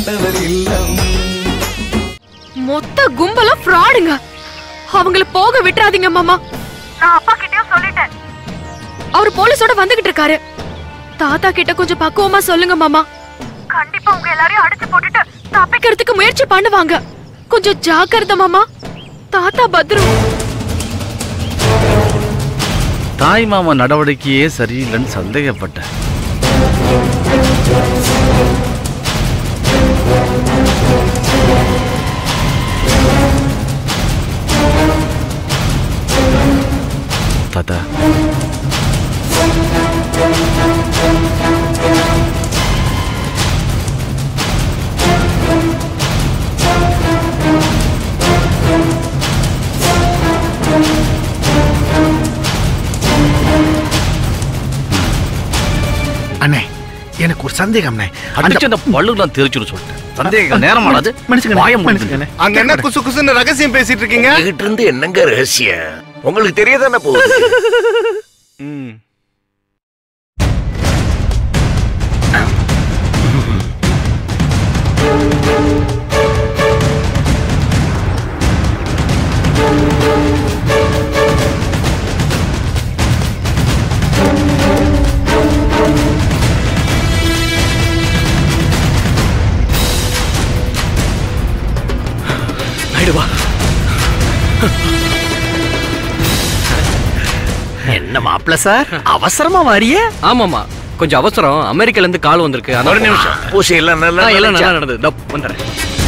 ஆண்டவர் இல்லம் மொத்த கும்பலும் ஃப்ராடுங்க அவங்கள போக விட்டுறாதீங்க மாமா நான் அப்பா கிட்டயும் சொல்லிட்டேன் அவர் போலீஸோட வந்துகிட்டு இருக்காரு தாத்தா கிட்ட கொஞ்சம் பக்குவமா சொல்லுங்க மாமா கண்டிப்பா உங்க எல்லாரையும் அடிச்சு போட்டுட்டு தப்பிக்கிறதுக்கு முயற்சி பண்ணுவாங்க கொஞ்சம் ஜாக்கிரதை மாமா தாத்தா பத்ரம் தாய் மாமா நடவடிக்கையே சரியில்லைன்னு சந்தேகப்பட்டேன் தாத்தா அண்ணே எனக்கு ஒரு சந்தேகம்ண்ணே அடிச்சு அந்த பல்லுலாம் தெரிச்சுன்னு சொல்லிட்டேன் சந்தேகம் நேரமானது மனுஷங்க வாய மூடுங்க. மனுஷங்க அங்க என்ன குசு குசுன்னு ரகசியம் பேசிட்டு இருக்கீங்க என்கிட்ட இருந்து என்னங்க ரகசியம் உங்களுக்கு தெரியதானே போகுது ம். ஆயிடுவா என்ன மாப்பிள சார் அவசரமா வாரியே ஆமாமா கொஞ்சம் அவசரம் அமெரிக்கால இருந்து கால் வந்திருக்கு அதான் ஒரு நிமிஷம் பூசை எல்லாம் நல்லா ஆ, எல்லாம் நல்லா நடந்துச்சா? நடந்தது இதோ வந்துடுறேன்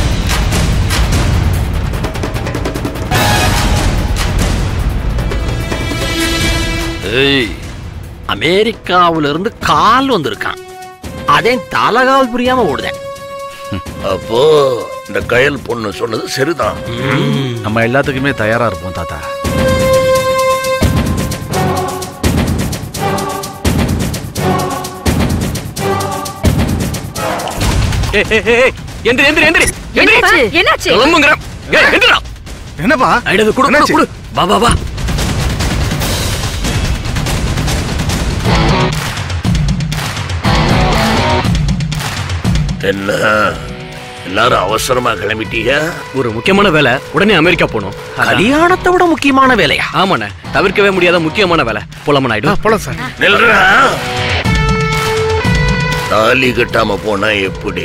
ஏய் அமெரிக்காவுல இருந்து கால் வந்திருக்கான் அதே தலகால் புரியாம ஓடுதேன் அப்போ இந்த கயல் பொண்ணு சொன்னது சரிதான் நம்ம எல்லாத்துக்குமே தயாரா இருப்போம் தாத்தா ஏய், ஏய், ஏய், ஏய், எந்திரி எந்திரி எந்திரி எந்திரி என்னாச்சு? என்னாச்சு? கிளம்புங்கிறேன் ஏய், எந்திரா என்னப்பா ஐடது குடு குடு என்னாச்சு? குடு வா வா வா என்ன எல்லாரும் அவசரமா கிளம்பிட்டீங்க ஒரு முக்கியமான வேலை உடனே அமெரிக்கா போகணும் அதான். கல்யாணத்தை விட முக்கியமான வேலையா ஆமாண்ணே தவிர்க்கவே முடியாத முக்கியமான வேலை போலாமா நாயுடு போலாம் சார் நில்றா தாலி கட்டாம போனா எப்படி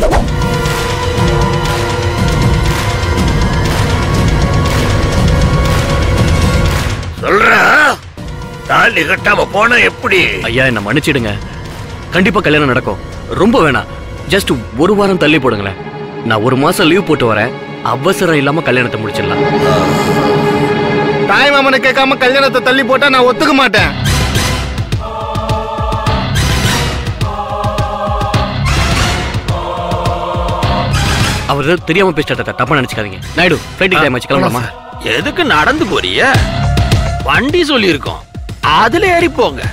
சொல்றா தாலி கட்டாம போனா எப்படி ஐயா என்ன மன்னிச்சிடுங்க கண்டிப்பா கல்யாணம் நடக்கும் ரொம்ப வேணாம் ஜஸ்ட் ஒரு வாரம் தள்ளி போடுங்களேன் நான் ஒரு மாசம் லீவ் போட்டு வரேன் அவசரம் இல்லாம கல்யாணத்தை முடிச்சிடலாம் தாய் மாமனை கேட்காம கல்யாணத்தை தள்ளி போட்டா நான் ஒத்துக்க மாட்டேன் அவர் ஏதோ தெரியாம பேசிட்டாரு தப்பா நினைச்சுக்காதீங்க நாயுடு ஃபிளைட்டுக்கு டைம் ஆச்சு கிளம்பலாமா எதுக்கு நடந்து போறிய வண்டி சொல்லியிருக்கோம் அதுல ஏறி போங்க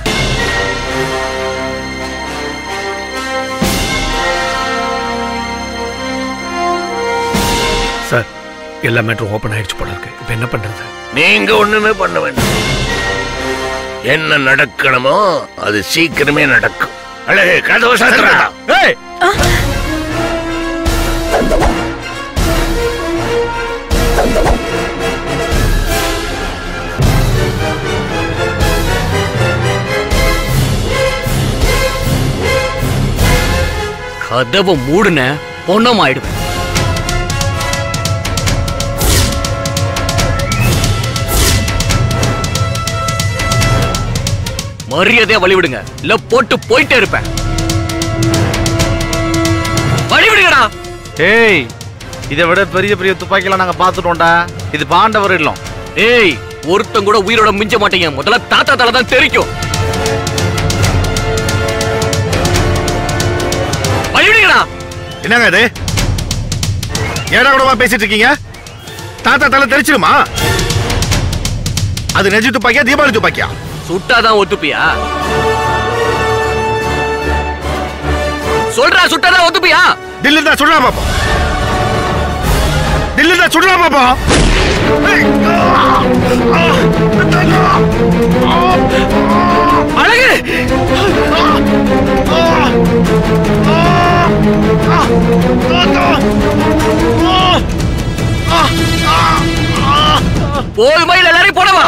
சார் எல்லா மேட்டரும் ஓப்பன் ஆயிடுச்சு போல இருக்கு இப்போ என்ன பண்றது நீங்க ஒண்ணுமே பண்ண வேண்டாம் என்ன நடக்கணுமோ அது சீக்கிரமே நடக்கும் அழகு கதவு சாத்திரா ஏய் கதவை மூடுன பொண்ணம் ஆயிடுவேன் மரியாதையா வழி விடுங்க இல்ல போட்டு போயிட்டே இருப்பேன் வழி விடுங்கடா ஏய் இதை விட பெரிய பெரிய துப்பாக்கிலாம் நாங்க பார்த்துட்டோம்டா இது பாண்டவர் இல்லம் ஏய் ஒருத்தன் கூட உயிரோட மிஞ்ச மாட்டீங்க முதல்ல தாத்தா தலை தான் தெரிக்கும் வழி விடுங்கடா என்னங்க இது ஏடா கூடமா பேசிட்டு இருக்கீங்க தாத்தா தலை தெரிச்சிருமா அது நெஜ துப்பாக்கியா தீபாவளி துப்பாக்கியா சுட்டாதான் ஒத்துப்பியா சொல்றா சுட்டாதான் ஒத்துப்பியா தில்லு தான் சுடலாம் பாப்போம் தில்லு தான் சுடலாம் பாப்போம் ஏய், ஆ, ஆ, அழகு ஆ, ஆ, ஆ, போல் மயில் எல்லாரையும் போடவா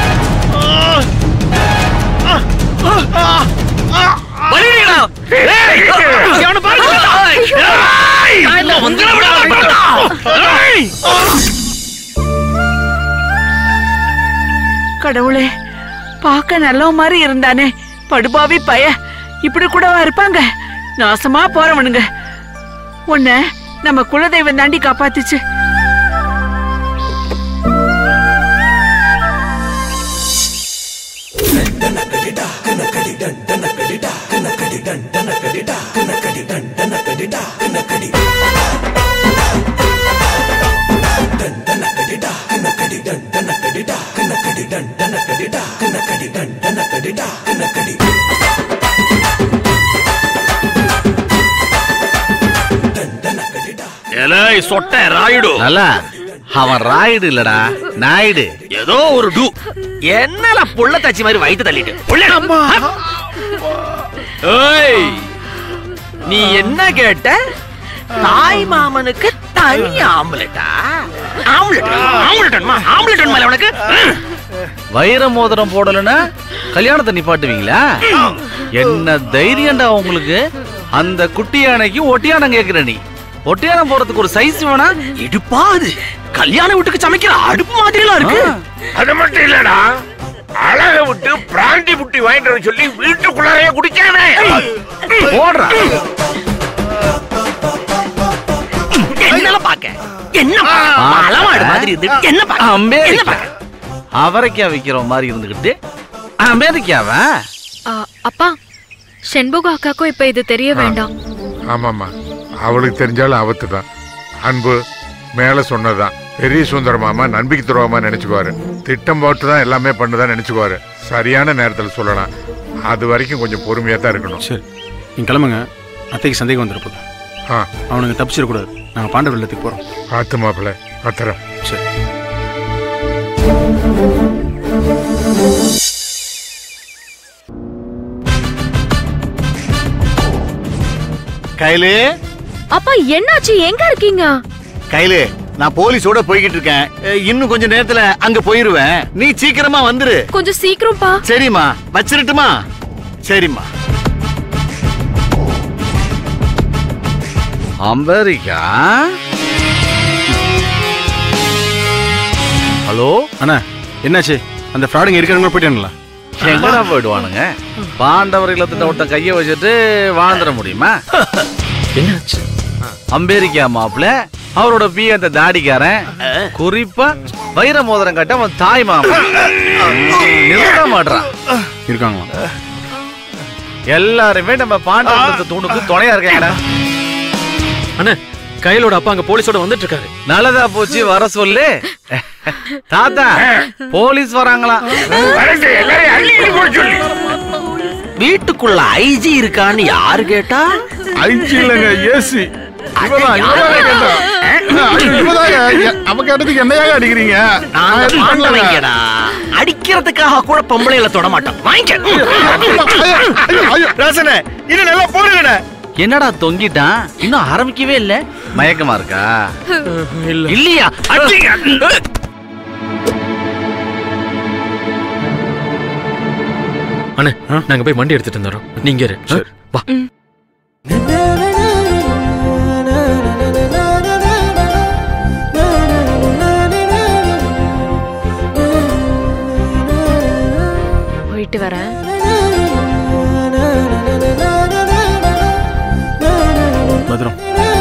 வலிடா கடவுளே பார்க்க நல்ல மாதிரி இருந்தானே படுபாவி பய இப்படி கூடவா இருப்பாங்க நாசமா போறவனுங்க உன்ன நம்ம குலதெய்வம் தாண்டி காப்பாத்துச்சு எலை சொட்ட ராயுடு நல்லா அவன் ராயுடு இல்லடா நாயுடு ஏதோ ஒரு டூ என்னல புள்ள தச்சி மாதிரி வயித்து தள்ளிட்டு புள்ள ஏய் நீ என்ன கேட்ட தாய் மாமனுக்கு தனி ஆம்புலட்டா ஆம்புலட் ஆம்புலட் ஆம்புலட் மேல உனக்கு வைர மோதிரம் போடலன்னா கல்யாணத்தை நிப்பாட்டுவீங்களா என்ன தைரியம்டா உங்களுக்கு அந்த குட்டி யானைக்கு ஒட்டியானம் கேக்குற நீ ஒட்டியானம் போறதுக்கு ஒரு சைஸ் வேணா இடுப்பா அது கல்யாண வீட்டுக்கு சமைக்கிற அடுப்பு மாதிரிலாம் இருக்கு அது மட்டும் இல்லடா அழக விட்டு பிராண்டி புட்டி வாங்கிட்டு வர சொல்லி வீட்டுக்குள்ளாரையே குடிச்சானே போடுறா என்னால பாக்க என்ன பாக்க? மலமாடு மாதிரி இருந்து என்ன பாக்க? என்ன அமெரிக்கா பாக்க? அவரைக்காய் விக்கிற மாதிரி இருந்துகிட்டு அமெரிக்காவா ஆ, அப்பா செண்பக அக்காக்கும் இப்ப இது தெரிய வேண்டாம் ஆமாம்மா அவளுக்கு தெரிஞ்சாலும் ஆபத்து தான் அன்பு மேல சொன்னதுதான் பெரிய சுந்தர மாமா நம்பிக்கை துரோகமா நினைச்சுக்குவாரு திட்டம் போட்டு தான் எல்லாமே பண்ணுதான் நினைச்சுக்குவாரு சரியான நேரத்துல சொல்லலாம் அது வரைக்கும் கொஞ்சம் பொறுமையா தான் இருக்கணும் சரி நீங்க கிளம்புங்க அத்தைக்கு சந்தேகம் வந்துருப்போம் ஆ அவனுங்க தப்பிச்சிடக்கூடாது நாங்கள் பாண்டவர் இல்லத்துக்கு போகிறோம் பார்த்து மாப்பிள்ள பத்திரம் சரி கையிலே அப்பா என்னாச்சு எங்க இருக்கீங்க கையிலே நான் போலீஸோட போய்கிட்டு இருக்கேன் அஹ், இன்னும் கொஞ்ச நேரத்துல அங்க போயிருவேன் நீ சீக்கிரமா வந்துரு கொஞ்சம் சீக்கிரம்ப்பா சரிம்மா வச்சிரட்டுமா சரிம்மா அமெரிக்கா ஹலோ அண்ணா என்னாச்சு அந்த ஃப்ராடுங்க இருக்கிறவங்க போயிட்டானுங்களா எங்கடா போயிடுவானுங்க பாண்டவர் இல்லத்துல ஒருத்தன் கைய வச்சுட்டு வாழ்ந்துட முடியுமா என்னாச்சு அமெரிக்கா மாப்பிள அவரோட பி அந்த தாடிக்காரன் குறிப்பா வைர மோதிரம் கட்ட அவன் தாய் மாமன் நிறுத்த மாட்டான் இருக்காங்களா எல்லாருமே நம்ம பாண்டவரத்து தூணுக்கு துணையா இருக்காங்கடா அண்ணா கையிலோட அப்பா அங்க போலீஸோட வந்துட்டு இருக்காரு நல்லதா போச்சு வர சொல்லு தாத்தா போலீஸ் வராங்களாம் வரட்டு எல்லாரையும் அள்ளி அள்ளி போட சொல்லி வீட்டுக்குள்ள ஐஜி இருக்கான்னு யாரு கேட்டா ஐஜி இல்லைங்க ஏசி இவதான் இவதான் கேட்டா இவதாங்க அவ கேட்டதுக்கு என்னையாக அடிக்கிறீங்க நாங்க பாண்டவங்கடா அடிக்கிறதுக்காக கூட பொம்பளையில தொட மாட்டோம் வாங்கிக்க ராசனே இன்னும் நல்லா போடுங்கண்ணே என்னடா தொங்கிட்டான் இன்னும் ஆரம்பிக்கவே இல்ல மயக்கமா இருக்கா இல்லையா அடிங்க. அண்ணா நாங்க போய் வண்டி எடுத்துட்டு வந்துடுறோம் நீங்க இரு ஆ? வா போயிட்டு வரேன் பத்திரம்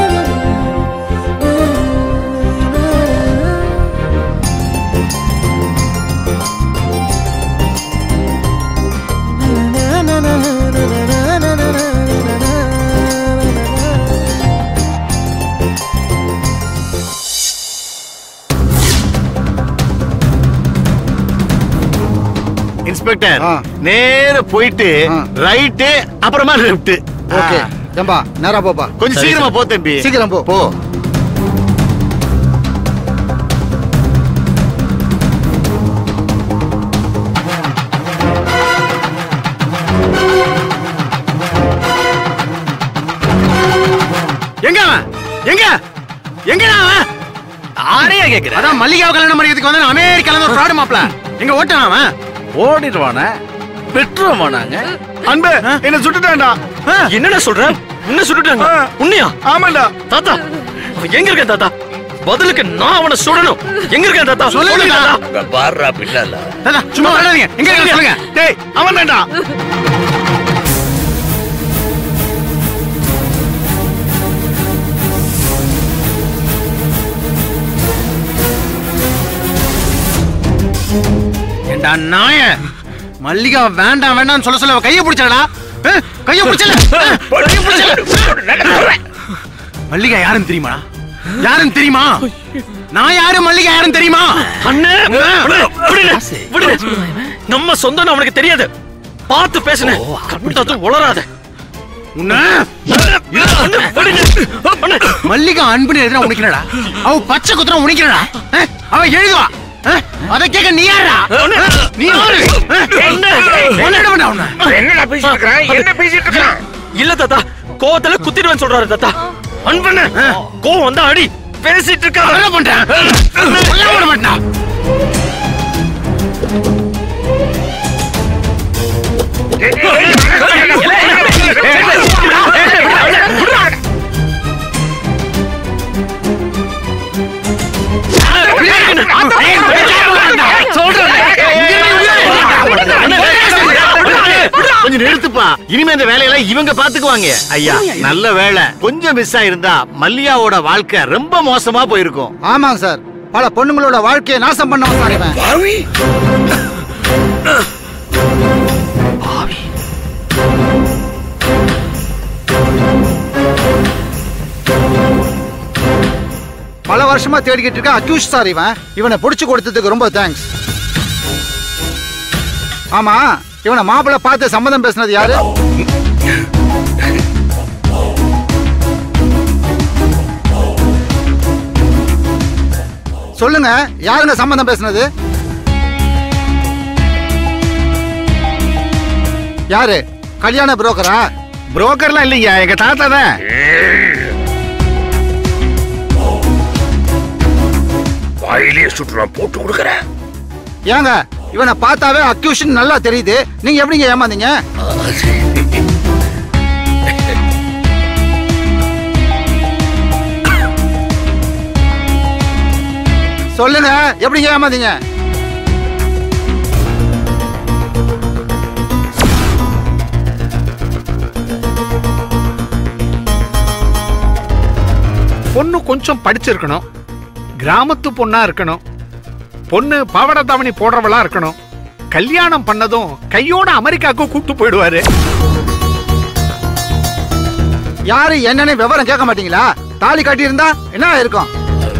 இன்ஸ்பெக்டர் நேர போயிட்டு ரைட்டு அப்புறமா லெஃப்ட் ஓகே ஏம்பா நேரா போப்பா கொஞ்சம் சீக்கிரமா போ தம்பி சீக்கிரம் போ போ எங்க அவன்? எங்க எங்கடா அவன் ஆரையா கேக்குற அதான் மல்லிகாவை கல்யாணம் பண்ணிக்கிறதுக்கு வந்து அமெரிக்கால இருந்து ஒரு ஃப்ராடு மாப்ள எங்க ஓட்டான் அவன் ஓடிடுவானே பெற்றுவோமா நாங்க அன்பு என்ன சுட்டுட்டான்டா என்னடா சொல்ற உன்ன சுட்டுட்டாங்க உன்னையா ஆமாண்டா தாத்தா அவன் எங்க இருக்கான் தாத்தா பதிலுக்கு நான் அவனை சுடணும் எங்க இருக்கான் தாத்தா சொல்லுங்க தாத்தா இங்க பாருடா பின்னால தாத்தா சும்மா விளையாடுங்க எங்க இருக்கான்னு சொல்லுங்க டேய் அவன் தான்டா ஏண்டா நாய மல்லிகா வேண்டாம் வேண்டாம்னு சொல்ல சொல்ல அவ கையை பிடிச்சடா கையை பிடிச்சல கையை பிடிச்சல மல்லிகா யாருன்னு தெரியுமா யாருன்னு தெரியுமா நான் யாரு மல்லிகா யாருன்னு தெரியுமா அண்ணே விடு, விடு, விடு. நம்ம சொந்தம் அவனுக்கு தெரியாது பார்த்து பேசுனேன் கண்டது உளராத உன்ன அண்ணே, விடுங்க. அண்ணே. மல்லிகா அன்புன்னு எழுதுனா உனக்குனடா அவ பச்சை குத்துறா உனக்குனடா அவ எழுதுவா அஹ், அத கேட்க நீ யாரா அஹ், நீ யாரு அண்ணே. என்னடா உன்ன என்னடா பேசிட்டு இருக்கான் என்ன பேசிட்டு இருக்கான் இல்ல தாத்தா கோவத்துல குத்திடுவேன் சொல்றாரு தாத்தா அன்பண்ண கோவம் வந்தா அடி பேசிட்டு இருக்கா என்ன பண்றேன் கொல்ல விட மாட்டான் கொஞ்சம் நிறுத்துப்பா இனிமே இந்த வேலையெல்லாம் இவங்க பாத்துக்குவாங்க ஐயா நல்ல வேலை கொஞ்சம் மிஸ் ஆயிருந்தா மல்லியாவோட வாழ்க்கை ரொம்ப மோசமா போயிருக்கும் ஆமாங்க சார் பல பொண்ணுங்களோட வாழ்க்கையை நாசம் பண்ண வந்தான் பாவி பல வருஷமா தேடிக்கிட்டு இருக்க அக்யூஸ் சார் இவன் இவனை புடிச்சு கொடுத்ததுக்கு ரொம்ப தேங்க்ஸ் ஆமா இவனை மாப்பிள்ளை பார்த்து சம்மதம் பேசுனது யாரு சொல்லுங்க யாருங்க சம்மதம் பேசுனது யாரு கல்யாண புரோக்கரா புரோக்கர்லாம் இல்லையா எங்க தாத்தா தான் வாயிலே சுற்றுறான் போட்டு கொடுக்குறேன் ஏங்க இவனை பார்த்தாவே அக்யூஷன் நல்லா தெரியுது நீங்க எப்படிங்க ஏமாந்தீங்க சொல்லுங்க எப்படிங்க ஏமாந்தீங்க பொண்ணு கொஞ்சம் படிச்சிருக்கணும் கிராமத்து பொண்ணா இருக்கணும் பொண்ணு பாவாடை தாவணி போடுறவளா இருக்கணும் கல்யாணம் பண்ணதும் கையோட அமெரிக்காவுக்கு கூட்டு போயிடுவாரு யாரு என்னன்னு விவரம் கேட்க மாட்டீங்களா தாலி கட்டி இருந்தா என்ன இருக்கும்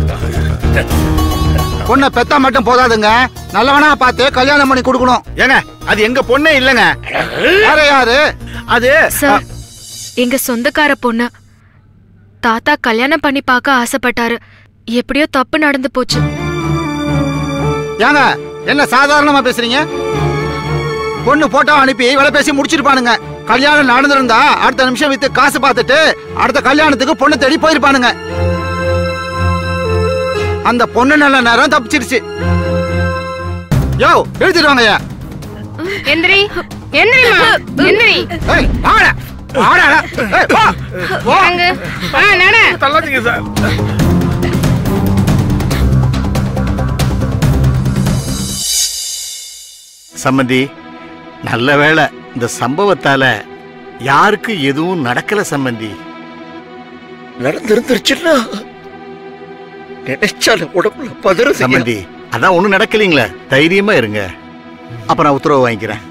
பொண்ணை பெத்தா மட்டும் போதாதுங்க நல்லவனா பார்த்து கல்யாணம் பண்ணி கொடுக்கணும் ஏங்க அது எங்க பொண்ணே இல்லங்க யாரு யாரு அது சார் எங்க சொந்தக்கார பொண்ணு தாத்தா கல்யாணம் பண்ணி பார்க்க ஆசைப்பட்டாரு எப்படியோ தப்பு நடந்து போச்சு ஏங்க என்ன சாதாரணமா பேசுறீங்க பொண்ணு போட்டோ அனுப்பி வேலை பேசி முடிச்சிருப்பானுங்க கல்யாணம் நடந்திருந்தா அடுத்த நிமிஷம் வித்து காசு பார்த்துட்டு அடுத்த கல்யாணத்துக்கு பொண்ணு தேடி போயிருப்பானுங்க அந்த பொண்ணு நல்ல நேரம் தப்பிச்சிருச்சு யோ எழுதிட்டு வாங்கய்யா எந்திரி எந்திரிமா எந்திரி ஏய் வாடா வாடா ஏய் வா வா வாங்க ஆ நட தள்ளாதீங்க சார் சம்மந்தி நல்ல வேளை இந்த சம்பவத்தால யாருக்கு எதுவும் நடக்கல சம்மந்தி நடந்திருந்துருச்சுன்னா நினைச்சால உடம்புல பதறுது சம்மந்தி அதான் ஒண்ணும் நடக்கலீங்களே தைரியமா இருங்க அப்ப நான் உத்தரவு வாங்கிக்கிறேன்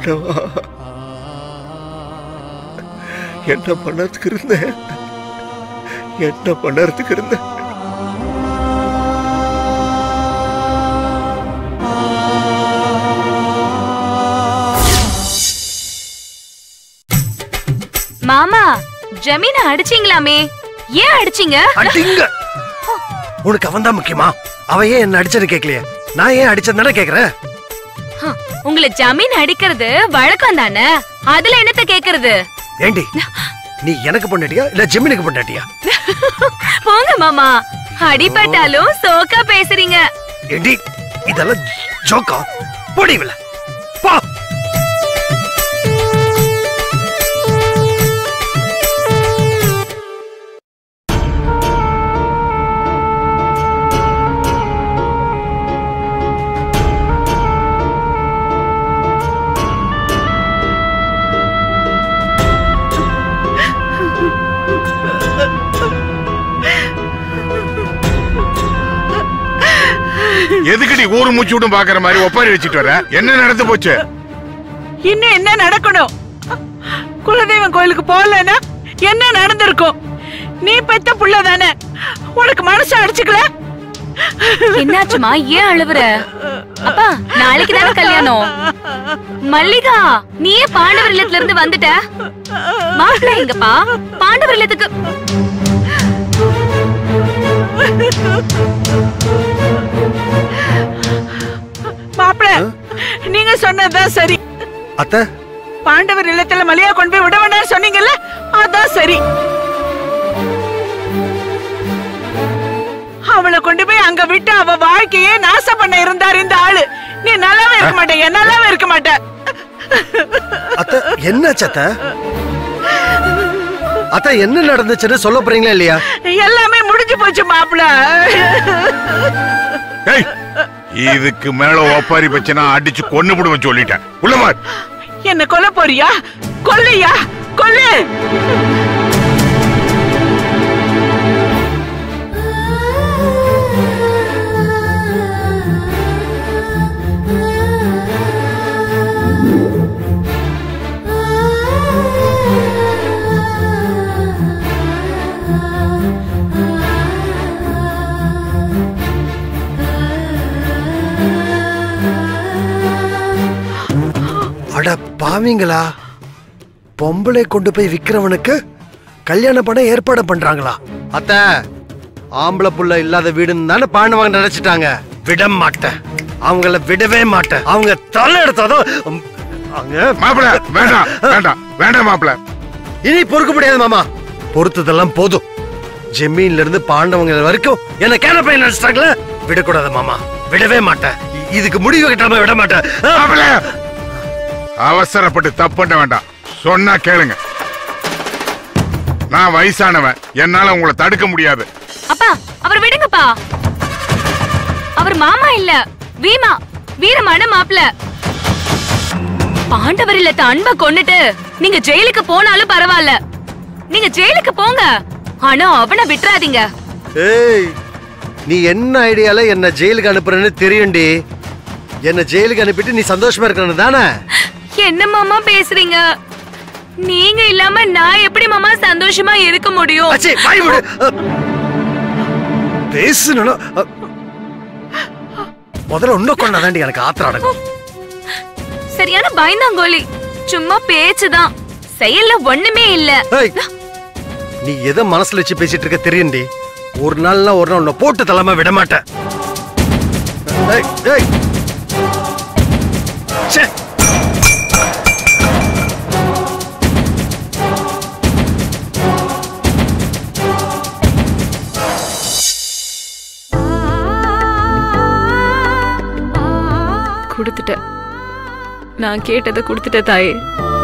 ஆண்டவா என்ன பண்ணறதுக்கு இருந்தேன் என்ன பண்ணறதுக்கு இருந்தேன் மாமா ஜமீன அடிச்சீங்களாமே ஏன் அடிச்சீங்க அடிங்க உனக்கு அவன் தான் முக்கியமா அவன் ஏன் என்ன அடிச்சது கேட்கலையே நான் ஏன் அடிச்சதுன்னு கேக்குறேன் ஹம், உங்களை ஜமீன் அடிக்கிறது வழக்கம் தானே அதுல என்னத்த கேக்குறது ஏண்டி நீ எனக்கு பொண்டாட்டியா இல்ல ஜெமினுக்கு பொண்டாட்டியா போங்க மாமா அடிபட்டாலும் சோக்கா பேசுறீங்க ஏண்டி இதெல்லாம் ஜோக்கா போடிவில போ எதுக்கு நீ ஊரு மூச்சு விட்டும் பாக்குற மாதிரி ஒப்பாரி வச்சுட்டு வர என்ன நடந்து போச்சு இன்னும் என்ன நடக்கணும் குலதெய்வம் கோயிலுக்கு போகலன்னா என்ன நடந்திருக்கும் நீ பெத்த புள்ள தானே உனக்கு மனசு அடிச்சுக்கல என்னாச்சுமா ஏன் அழுவுற அப்பா நாளைக்கு தானே கல்யாணம் மல்லிகா நீயே பாண்டவர் இல்லத்துல இருந்து வந்துட்ட மாப்பிள்ள எங்கப்பா பாண்டவர் இல்லத்துக்கு மாப்பிள நீங்க சொன்னதுதான் சரி அத்தை பாண்டவர் இல்லத்துல மலையா கொண்டு போய் விட வேண்டாம்னு சொன்னீங்கல்ல அதான் சரி அவளை கொண்டு போய் அங்க விட்டு அவ வாழ்க்கையே நாசம் பண்ண இருந்தார் இந்த ஆளு நீ நல்லாவே இருக்க மாட்டேங்க நல்லாவே இருக்க மாட்ட அத்தை என்னாச்சு அத்தை அத்தை என்ன நடந்துச்சுன்னு சொல்ல போறீங்களா இல்லையா எல்லாமே முடிஞ்சு போச்சு மாப்பிள ஏய் இதுக்கு மேல ஒப்பாரி வச்சுனா அடிச்சு கொன்னு விடுவேன் சொல்லிட்டேன் உள்ள வா. என்ன கொல்ல போறியா கொல்லையா கொல்லு அட பாவிங்களா பொம்பளை கொண்டு போய் விக்கிறவனுக்கு கல்யாணம் பண்ண ஏற்பாடு பண்றாங்களா அத்த ஆம்பளை புள்ள இல்லாத வீடுன்னு தானே பாண்டவங்க நினைச்சிட்டாங்க விட மாட்டேன் அவங்கள விடவே மாட்டேன் அவங்க தலை எடுத்தாதான் உம், அவங்க மாப்பிள வேண்டாம் வேண்டாம் வேண்டாம் மாப்பிள இனி பொறுக்க முடியாது மாமா பொறுத்ததெல்லாம் போதும் ஜெமீன்ல இருந்து பாண்டவங்க வரைக்கும் என்ன கேன பையன் நினைச்சிட்டாங்களே விடக்கூடாது மாமா விடவே மாட்டேன் இ- இதுக்கு முடிவு கட்டாம விட மாட்டேன் மாப்பிள அவசரப்பட்டு தப்பு பண்ண வேண்டாம் சொன்னா கேளுங்க நான் வயசானவன் என்னால உங்களை தடுக்க முடியாது அப்பா அவர் விடுங்கப்பா அவர் மாமா இல்ல வீமா வீரமான மாப்பிள பாண்டவர் இல்லத்த அன்பை கொன்னுட்டு நீங்க ஜெயிலுக்கு போனாலும் பரவாயில்ல நீங்க ஜெயிலுக்கு போங்க ஆனா அவனை விட்டுறாதீங்க ஏய் நீ என்ன ஐடியால என்ன ஜெயிலுக்கு அனுப்புறேன்னு தெரியும்டி என்ன ஜெயிலுக்கு அனுப்பிட்டு நீ சந்தோஷமா இருக்கணும் தானே என்ன மாமா பேசுறீங்க நீங்க இல்லாம நான் எப்படி மாமா சந்தோஷமா இருக்க முடியும் அச்சே, வாய் மூடு. அ, பேசணும் அ, முதல்ல இன்னும் கொண்டாதாண்டி எனக்கு ஆத்திரம் அடங்கும் சரியான பயந்தாங்கோலி சும்மா பேச்சுதான் செயல்ல ஒண்ணுமே இல்ல ஏய், நீ எதை மனசுல வச்சு பேசிட்டு இருக்க தெரியும்டி ஒரு நாள்னா ஒரு நாள் உன்னை போட்டு தள்ளாம விட மாட்டேன் ஏய், ஏய். ச்சே. கொடுத்துட்டேன் நான் கேட்டதை கொடுத்துட்ட தாயே